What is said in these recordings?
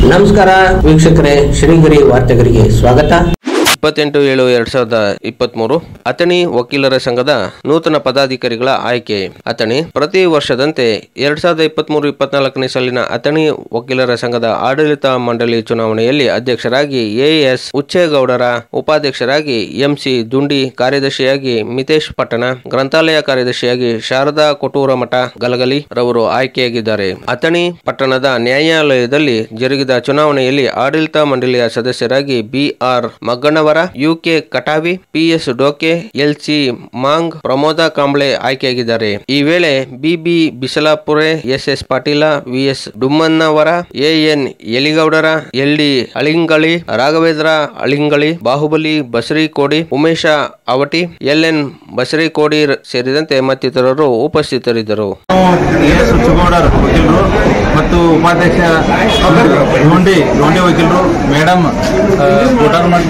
ನಮಸ್ಕಾರ ವೀಕ್ಷಕರೇ ಶ್ರೀಗಿರಿ ವಾರ್ತೆಗರಿಗೆ ಸ್ವಾಗತ ಇಪ್ಪತ್ತೆಂಟು ಏಳು ಎರಡ್ ಸಾವಿರದ ಇಪ್ಪತ್ಮೂರು ಅಥಣಿ ವಕೀಲರ ಸಂಘದ ನೂತನ ಪದಾಧಿಕಾರಿಗಳ ಆಯ್ಕೆ ಅಥಣಿ ಪ್ರತಿ ವರ್ಷದಂತೆ ಎರಡ್ ಸಾವಿರದ ಇಪ್ಪತ್ಮೂರು ಇಪ್ಪತ್ನಾಲ್ಕನೇ ಸಾಲಿನ ಅಥಣಿ ವಕೀಲರ ಸಂಘದ ಆಡಳಿತ ಮಂಡಳಿ ಚುನಾವಣೆಯಲ್ಲಿ ಅಧ್ಯಕ್ಷರಾಗಿ ಎಎಸ್ ಉಚ್ಚೇಗೌಡರ ಉಪಾಧ್ಯಕ್ಷರಾಗಿ ಎಂಸಿ ದುಂಡಿ ಕಾರ್ಯದರ್ಶಿಯಾಗಿ ಮಿತೇಶ್ ಪಟ್ಟಣ ಗ್ರಂಥಾಲಯ ಕಾರ್ಯದರ್ಶಿಯಾಗಿ ಶಾರದಾ ಕೊಟೂರ ಮಠ ಗಲಗಲಿ ರವರು ಆಯ್ಕೆಯಾಗಿದ್ದಾರೆ ಅಥಣಿ ಪಟ್ಟಣದ ನ್ಯಾಯಾಲಯದಲ್ಲಿ ಜರುಗಿದ ಚುನಾವಣೆಯಲ್ಲಿ ಆಡಳಿತ ಮಂಡಳಿಯ ಸದಸ್ಯರಾಗಿ BR Maggannavar UK Katavi PS Doke LC Mang Pramod Kamble ಆಯ್ಕೆಯಾಗಿದ್ದಾರೆ ಈ ವೇಳೆ BB Bisalapure SS Patil VS Dummannavar AN Yaligoudar LD Alingali Raghavendra Alingali Bahubali Basari Kodi Umesh Avati LN Basari Kodi ಸೇರಿದಂತೆ ಮತ್ತಿತರರು ಉಪಸ್ಥಿತರಿದ್ದರು ಎಸ್ ಸುಚ್ಚಗೌಡರ್ ವಕೀಲರು ಮತ್ತು ಉಪಾಧ್ಯಕ್ಷ ಧೋಂಡಿ ಧೋಂಡಿ ವಕೀಲರು ಮೇಡಮ್ ಕೋಟಾರ್ಮಠ್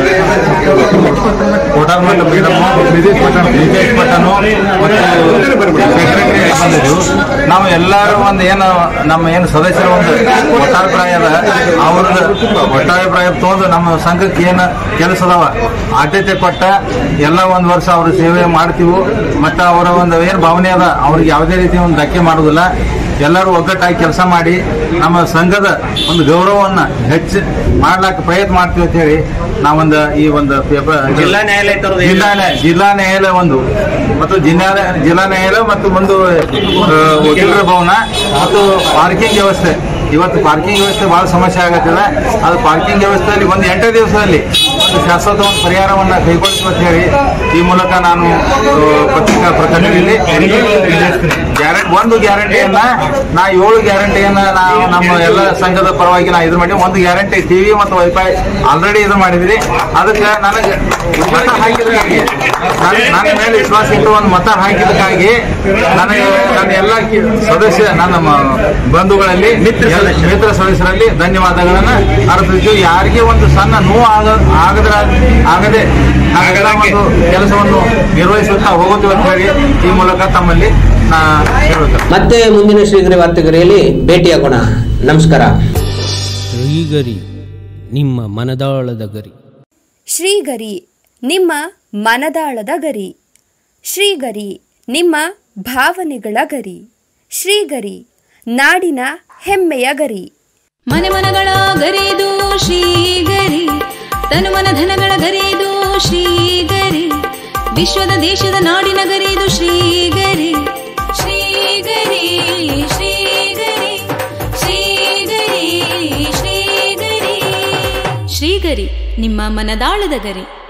ಕೋಟಾರ್ಮಠ್ ಮೇಡಮ್ ನಿತೇಶ್ ಪಟ್ಟಣ ನಿತೇಶ್ ಪಟ್ಟಣ ಮತ್ತು ಸೆಕ್ರೆಟರಿ ಬಂದಿದ್ದು ನಾವು ಎಲ್ಲರೂ ಒಂದು ಏನು ನಮ್ಮ ಏನು ಸದಸ್ಯರ ಒಂದು ಒಟ್ಟಾಭಿಪ್ರಾಯ ಅದ ಅವ್ರದ್ದು ಒಟ್ಟಾಭಿಪ್ರಾಯ ತಗೊಂಡು ನಮ್ಮ ಸಂಘಕ್ಕೆ ಏನು ಕೆಲಸ ಅದಾವ ಆದ್ಯತೆ ಕೊಟ್ಟ ಎಲ್ಲ ಒಂದು ವರ್ಷ ಅವ್ರ ಸೇವೆ ಮಾಡ್ತೀವಿ ಮತ್ತು ಅವರ ಒಂದು ಏನು ಭಾವನೆ ಅದ ಅವ್ರಿಗೆ ಯಾವುದೇ ರೀತಿ ಒಂದು ಧಕ್ಕೆ ಮಾಡೋದಿಲ್ಲ ಎಲ್ಲರೂ ಒಗ್ಗಟ್ಟಾಗಿ ಕೆಲಸ ಮಾಡಿ ನಮ್ಮ ಸಂಘದ ಒಂದು ಗೌರವವನ್ನು ಹೆಚ್ಚು ಮಾಡ್ಲಾಕ ಪ್ರಯತ್ನ ಮಾಡ್ತೀವಿ ಅಂತ ಹೇಳಿ ನಾವೊಂದು ಈ ಒಂದು ಪೇಪರ್ ಜಿಲ್ಲಾ ನ್ಯಾಯಾಲಯ ಜಿಲ್ಲಾ ನ್ಯಾಯ- ಜಿಲ್ಲಾ ನ್ಯಾಯಾಲಯ ಒಂದು ಮತ್ತು ಜಿಲ್ಲಾ ಜಿಲ್ಲಾ ನ್ಯಾಯಾಲಯ ಮತ್ತು ಒಂದು ಆ, ವಕೀಲರ ಭವನ ಮತ್ತು ಪಾರ್ಕಿಂಗ್ ವ್ಯವಸ್ಥೆ ಇವತ್ತು ಪಾರ್ಕಿಂಗ್ ವ್ಯವಸ್ಥೆ ಬಹಳ ಸಮಸ್ಯೆ ಆಗತ್ತಿದೆ ಅದು ಪಾರ್ಕಿಂಗ್ ವ್ಯವಸ್ಥೆಯಲ್ಲಿ ಒಂದು ಎಂಟೇ ದಿವಸದಲ್ಲಿ ಒಂದು ಶಾಶ್ವತ ಒಂದು ಪರಿಹಾರವನ್ನು ಕೈಗೊಳ್ತೀವಿ ಅಂತ ಹೇಳಿ ಈ ಮೂಲಕ ನಾನು ಆ, ಪತ್ರಿಕಾ ಪ್ರಕಟಣೆಯಲ್ಲಿ ಗ್ಯಾರಂಟಿ ಒಂದು ಗ್ಯಾರಂಟಿಯನ್ನ ನಾ ಏಳು ಗ್ಯಾರಂಟಿಯನ್ನ ನಾವು ನಮ್ಮ ಎಲ್ಲ ಸಂಘದ ಪರವಾಗಿ ನಾ ಇದು ಮಾಡಿ ಒಂದು ಗ್ಯಾರಂಟಿ ಟಿವಿ ಮತ್ತು ವೈಫೈ ಆಲ್ರೆಡಿ ಇದು ಮಾಡಿದ್ರಿ ಅದಕ್ಕೆ ನನಗೆ ಮತ ಹಾಕಿದಕ್ಕಾಗಿ ನನ್ನ ನನ್ನ ಮೇಲೆ ವಿಶ್ವಾಸ ಇಟ್ಟು ಒಂದು ಮತ ಹಾಕಿದಕ್ಕಾಗಿ ನನಗೆ ನನ್ನ ಎಲ್ಲ ಕಿ- ಸದಸ್ಯ ನನ್ನ ಮ- ಬಂಧುಗಳಲ್ಲಿ ಎಲ್ಲ ಮಿತ್ರ ಸದಸ್ಯರಲ್ಲಿ ಧನ್ಯವಾದಗಳನ್ನ ಅರ್ಪಿಸ್ತೀವಿ ಯಾರಿಗೆ ಒಂದು ಸಣ್ಣ ನೋವು ಆಗ ಆಗದ್ರ ಆಗದೆ ನಾವೆಲ್ಲ ಒಂದು ಕೆಲಸವನ್ನು ನಿರ್ವಹಿಸುತ್ತಾ ಹೋಗುತ್ತೀವಿ ಅಂತ ಹೇಳಿ ಈ ಮೂಲಕ ತಮ್ಮಲ್ಲಿ ನಾ ಹೇಳುತ್ತೇನೆ ಮತ್ತೆ ಮುಂದಿನ ಶ್ರೀಗಿರಿ ವಾರ್ತೆಗರಿಯಲ್ಲಿ ಭೇಟಿಯಾಗೋಣ ನಮಸ್ಕಾರ ಶ್ರೀಗರಿ ನಿಮ್ಮ ಮನದಾಳದ ಗರಿ ಶ್ರೀಗರಿ ನಿಮ್ಮ ಮನದಾಳದ ಗರಿ ಶ್ರೀಗರಿ ನಿಮ್ಮ ಭಾವನೆಗಳ ಗರಿ ಶ್ರೀಗರಿ ನಾಡಿನ ಹೆಮ್ಮೆಯ ಗರಿ ಮನೆ ಮನಗಳ ಗರಿದು ಶ್ರೀಗರಿ ತನುಮನ ಧನಗಳ ಗರಿದು ಶ್ರೀಗರಿ ವಿಶ್ವದ ದೇಶದ ನಾಡಿನ ಗರಿದು ಶ್ರೀಗರಿ ಶ್ರೀಗರಿ ಶ್ರೀಗರಿ ಶ್ರೀಗರಿ ಶ್ರೀಗರಿ ಶ್ರೀಗರಿ ನಿಮ್ಮ ಮನದಾಳದ ಗರಿ